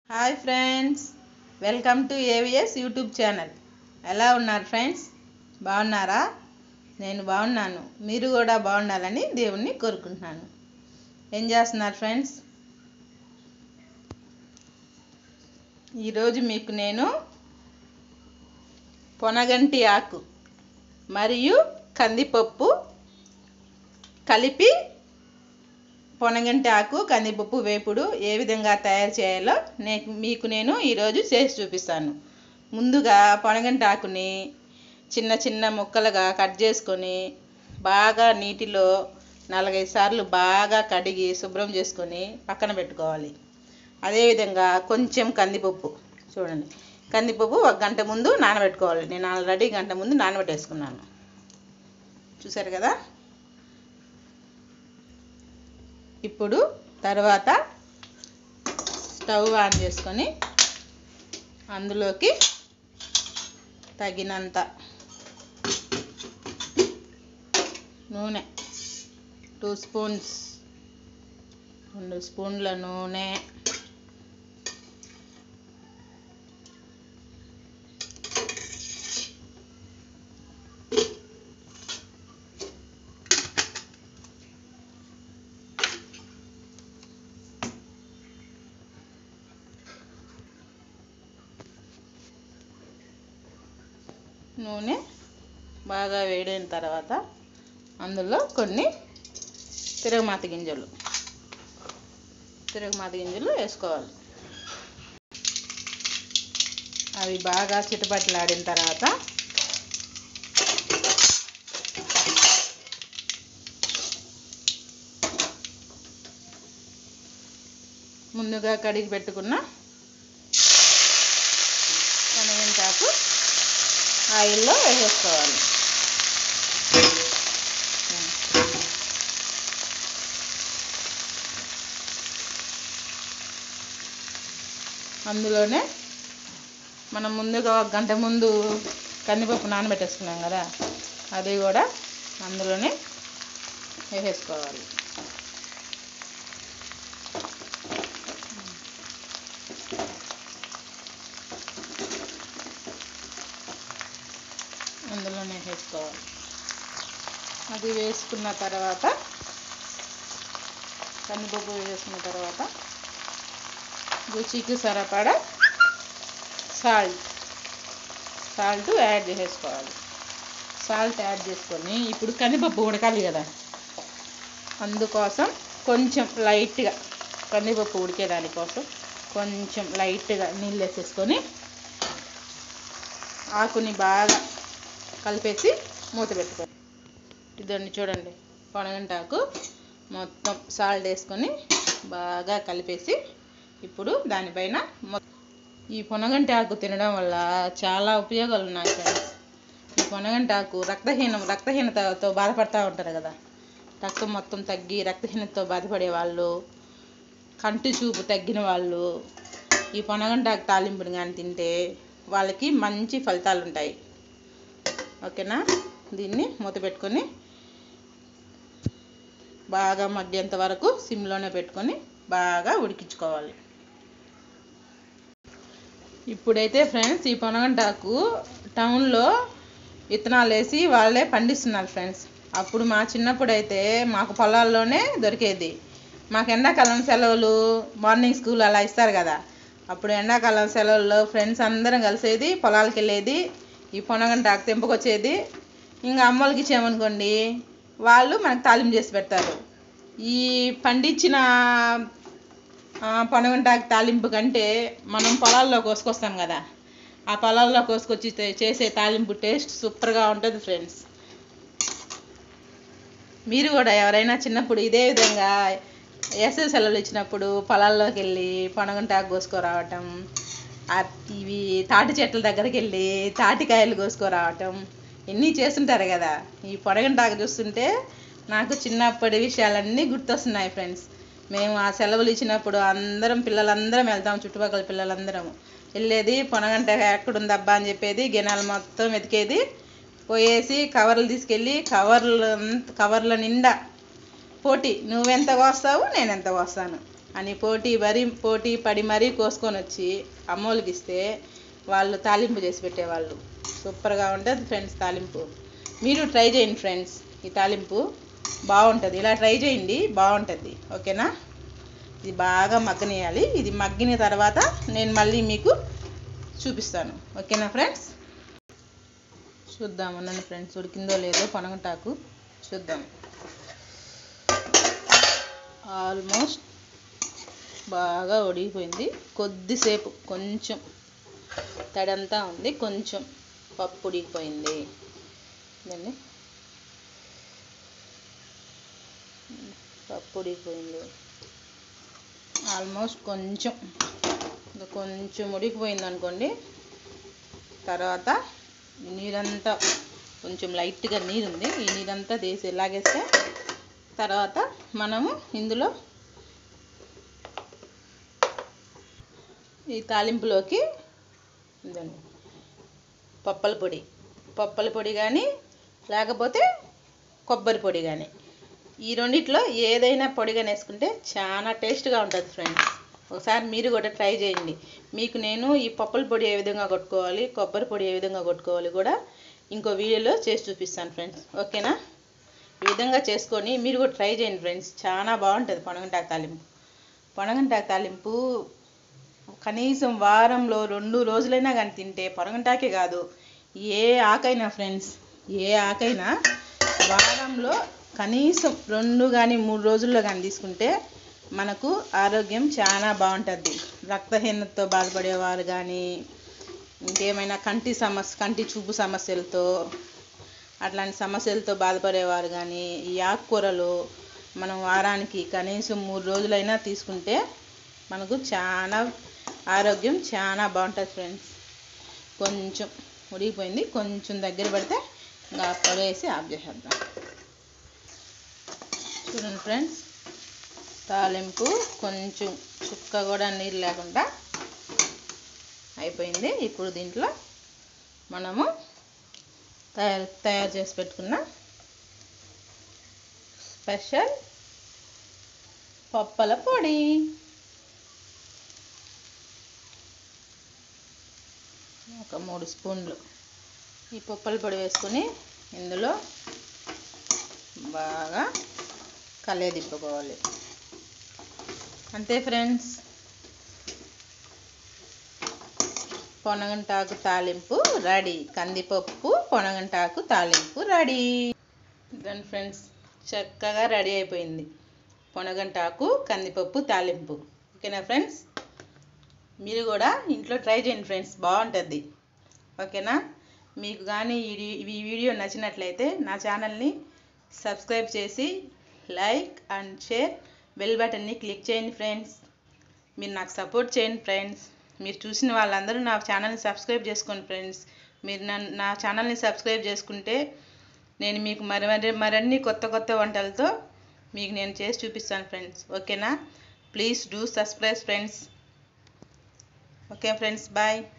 hi friends welcome to AVS YouTube channel ఎలా ఉన్నారు friends బాగున్నారా నేను బాగున్నాను మీరు కూడా బాగుండాలని దేవుణ్ణి కోరుకుంటున్నాను ఏం చేస్తున్నారు ఫ్రెండ్స్ ఈరోజు మీకు నేను పొనగంటి ఆకు మరియు కందిపప్పు కలిపి పొనగంటి ఆకు కందిపప్పు వేపుడు ఏ విధంగా తయారు చేయాలో నే మీకు నేను ఈరోజు చేసి చూపిస్తాను ముందుగా పొనగంటి ఆకుని చిన్న చిన్న ముక్కలుగా కట్ చేసుకొని బాగా నీటిలో నాలుగైదు సార్లు బాగా కడిగి శుభ్రం చేసుకొని పక్కన పెట్టుకోవాలి అదేవిధంగా కొంచెం కందిపప్పు చూడండి కందిపప్పు ఒక గంట ముందు నానబెట్టుకోవాలి నేను ఆల్రెడీ గంట ముందు నానబెట్టేసుకున్నాను చూసారు కదా ఇప్పుడు తర్వాత స్టవ్ ఆన్ చేసుకొని అందులోకి తగినంత నూనె టూ స్పూన్స్ రెండు స్పూన్ల నూనె నూనె బాగా వేడైన తర్వాత అందులో కొన్ని తిరగమాత గింజలు తిరగమాత గింజలు వేసుకోవాలి అవి బాగా చిటపట్లాడిన తర్వాత ముందుగా కడిగి పెట్టుకున్న శనగంటాకు ఆయిల్లో వేసేసుకోవాలి అందులోనే మనం ముందుగా ఒక గంట ముందు కందిపప్పు నానబెట్టేసుకున్నాం కదా అది కూడా అందులోనే వేసేసుకోవాలి అందులోనే వేసుకోవాలి అది వేసుకున్న తర్వాత కందిపప్పు వేసుకున్న తర్వాత రుచికి సరిపడా సాల్ట్ సాల్ట్ యాడ్ చేసేసుకోవాలి సాల్ట్ యాడ్ చేసుకొని ఇప్పుడు కందిపప్పు ఉడకాలి కదా అందుకోసం కొంచెం లైట్గా కందిపప్పు ఉడికేదానికోసం కొంచెం లైట్గా నీళ్ళు వేసేసుకొని ఆకుని బాగా కలిపేసి మూత పెట్టుకోండి ఇదండి చూడండి పొనగంటాకు మొత్తం సాల్ట్ వేసుకొని బాగా కలిపేసి ఇప్పుడు దానిపైన ఈ పొనగంటి ఆకు తినడం వల్ల చాలా ఉపయోగాలు ఉన్నాయి ఫ్రెండ్స్ ఈ పొనగంటి ఆకు రక్తహీనం రక్తహీనతతో బాధపడతా ఉంటారు కదా రక్తం మొత్తం తగ్గి రక్తహీనతతో బాధపడే వాళ్ళు కంటి చూపు తగ్గిన వాళ్ళు ఈ పొనగంటాకు తాలింపుని కానీ తింటే వాళ్ళకి మంచి ఫలితాలు ఉంటాయి ఓకేనా దీన్ని మూత పెట్టుకొని బాగా మగ్గేంత వరకు సిమ్లోనే పెట్టుకొని బాగా ఉడికించుకోవాలి ఇప్పుడైతే ఫ్రెండ్స్ ఈ పొనగంటాకు టౌన్లో విత్తనాలు వేసి వాళ్ళే పండిస్తున్నారు ఫ్రెండ్స్ అప్పుడు మా చిన్నప్పుడు అయితే మాకు పొలాల్లోనే దొరికేది మాకు ఎండాకాలం సెలవులు మార్నింగ్ స్కూల్ అలా ఇస్తారు కదా అప్పుడు ఎండాకాలం సెలవుల్లో ఫ్రెండ్స్ అందరం కలిసేది పొలాలకు వెళ్ళేది ఈ పొనగంటాకు తెంపుకొచ్చేది ఇంకా అమ్మోళ్ళకి ఇచ్చామనుకోండి వాళ్ళు మనకు తాలింపు చేసి పెడతారు ఈ పండించిన పొనగంటాకు తాలింపు కంటే మనం పొలాల్లో కోసుకొస్తాం కదా ఆ పొలాల్లో కోసుకొచ్చి చేసే తాలింపు టేస్ట్ సూపర్గా ఉంటుంది ఫ్రెండ్స్ మీరు కూడా ఎవరైనా చిన్నప్పుడు ఇదే విధంగా వేసవి సెలవులు ఇచ్చినప్పుడు పొలాల్లోకి వెళ్ళి పొనగంటాకు కోసుకురావటం ఇవి తాటి చెట్ల దగ్గరికి వెళ్ళి తాటికాయలు కోసుకురావటం ఇన్ని చేస్తుంటారు కదా ఈ పొడగంటాకు చూస్తుంటే నాకు చిన్నప్పటి విషయాలన్నీ గుర్తొస్తున్నాయి ఫ్రెండ్స్ మేము ఆ సెలవులు ఇచ్చినప్పుడు అందరం పిల్లలందరం వెళ్తాం చుట్టుపక్కల పిల్లలందరం వెళ్ళేది పొనగంట ఎక్కడుంది అబ్బా అని చెప్పేది గినాలు మొత్తం వెతికేది పోయేసి కవర్లు తీసుకెళ్ళి కవర్లు కవర్ల నిండా పోటీ నువ్వెంత కోస్తావు నేను ఎంత కోస్తాను అని పోటీ వరి పోటీ పడి మరీ కోసుకొని వచ్చి అమ్మోళ్ళకి ఇస్తే వాళ్ళు తాలింపు చేసి పెట్టేవాళ్ళు సూపర్గా ఉంటుంది ఫ్రెండ్స్ తాలింపు మీరు ట్రై చేయండి ఫ్రెండ్స్ ఈ తాలింపు బాగుంటుంది ఇలా ట్రై చేయండి బాగుంటుంది ఓకేనా ఇది బాగా మగ్గనియాలి ఇది మగ్గిన తర్వాత నేను మళ్ళీ మీకు చూపిస్తాను ఓకేనా ఫ్రెండ్స్ చూద్దాం నన్ను ఫ్రెండ్స్ ఉడికిందో లేదో పనగటాకు చూద్దాం ఆల్మోస్ట్ బాగా ఉడికిపోయింది కొద్దిసేపు కొంచెం తడంతా ఉంది కొంచెం పప్పు ఉడికిపోయింది దాన్ని పప్పు ఉడికిపోయింది ఆల్మోస్ట్ కొంచెం ఇంకా కొంచెం ఉడికిపోయింది అనుకోండి తర్వాత ఈ నీరంతా కొంచెం లైట్గా నీరు ఉంది ఈ నీరంతా తీసి లాగేస్తే తర్వాత మనము ఇందులో ఈ తాలింపులోకి ఇదండి పప్పల పొడి పప్పల పొడి కానీ లేకపోతే కొబ్బరి పొడి కానీ ఈ రెండిట్లో ఏదైనా పొడిగా వేసుకుంటే చాలా టేస్ట్గా ఉంటుంది ఫ్రెండ్స్ ఒకసారి మీరు కూడా ట్రై చేయండి మీకు నేను ఈ పప్పుల పొడి ఏ విధంగా కొట్టుకోవాలి కొబ్బరి పొడి ఏ విధంగా కొట్టుకోవాలి కూడా ఇంకో వీడియోలో చేసి చూపిస్తాను ఫ్రెండ్స్ ఓకేనా ఈ విధంగా చేసుకొని మీరు కూడా ట్రై చేయండి ఫ్రెండ్స్ చాలా బాగుంటుంది పొనగంటాకు తాలింపు పొనగంటాకు తాలింపు కనీసం వారంలో రెండు రోజులైనా కానీ తింటే పొనగంటాకే కాదు ఏ ఆకైనా ఫ్రెండ్స్ ఏ ఆకైనా వారంలో కనీసం రెండు కానీ మూడు రోజుల్లో కానీ తీసుకుంటే మనకు ఆరోగ్యం చాలా బాగుంటుంది రక్తహీనతతో బాధపడేవారు కానీ ఇంకేమైనా కంటి సమస్య కంటి చూపు సమస్యలతో అట్లాంటి సమస్యలతో బాధపడేవారు కానీ ఈ ఆకుకూరలు మనం వారానికి కనీసం మూడు రోజులైనా తీసుకుంటే మనకు చాలా ఆరోగ్యం చాలా బాగుంటుంది ఫ్రెండ్స్ కొంచెం ఉడికిపోయింది కొంచెం దగ్గర పడితే ఇంకా పొడి వేసి ఆఫ్ చేసేద్దాం చూడండి ఫ్రెండ్స్ తాలింపు కొంచెం చుక్క కూడా నీరు లేకుండా అయిపోయింది ఇప్పుడు దీంట్లో మనము తయారు తయారు చేసి పెట్టుకున్న స్పెషల్ పప్పల పొడి ఒక మూడు స్పూన్లు ఈ పప్పల పొడి వేసుకొని ఇందులో బాగా కలియదిప్పుకోవాలి అంతే ఫ్రెండ్స్ పొనగంటాకు తాలింపు రెడీ కందిపప్పు పొనగంటాకు తాలింపు రెడీ దాని ఫ్రెండ్స్ చక్కగా రెడీ అయిపోయింది పొనగంటాకు కందిపప్పు తాలింపు ఓకేనా ఫ్రెండ్స్ మీరు కూడా ఇంట్లో ట్రై చేయండి ఫ్రెండ్స్ బాగుంటుంది ఓకేనా మీకు కానీ ఈ ఈ వీడియో నచ్చినట్లయితే నా ఛానల్ని సబ్స్క్రైబ్ చేసి లైక్ అండ్ షేర్ బెల్ బటన్ని క్లిక్ చేయండి ఫ్రెండ్స్ మీరు నాకు సపోర్ట్ చేయండి ఫ్రెండ్స్ మీరు చూసిన వాళ్ళందరూ నా ఛానల్ని సబ్స్క్రైబ్ చేసుకోండి ఫ్రెండ్స్ మీరు నన్ను నా ఛానల్ని సబ్స్క్రైబ్ చేసుకుంటే నేను మీకు మరి మరి మరిన్ని కొత్త కొత్త వంటలతో మీకు నేను చేసి చూపిస్తాను ఫ్రెండ్స్ ఓకేనా please do subscribe friends okay friends bye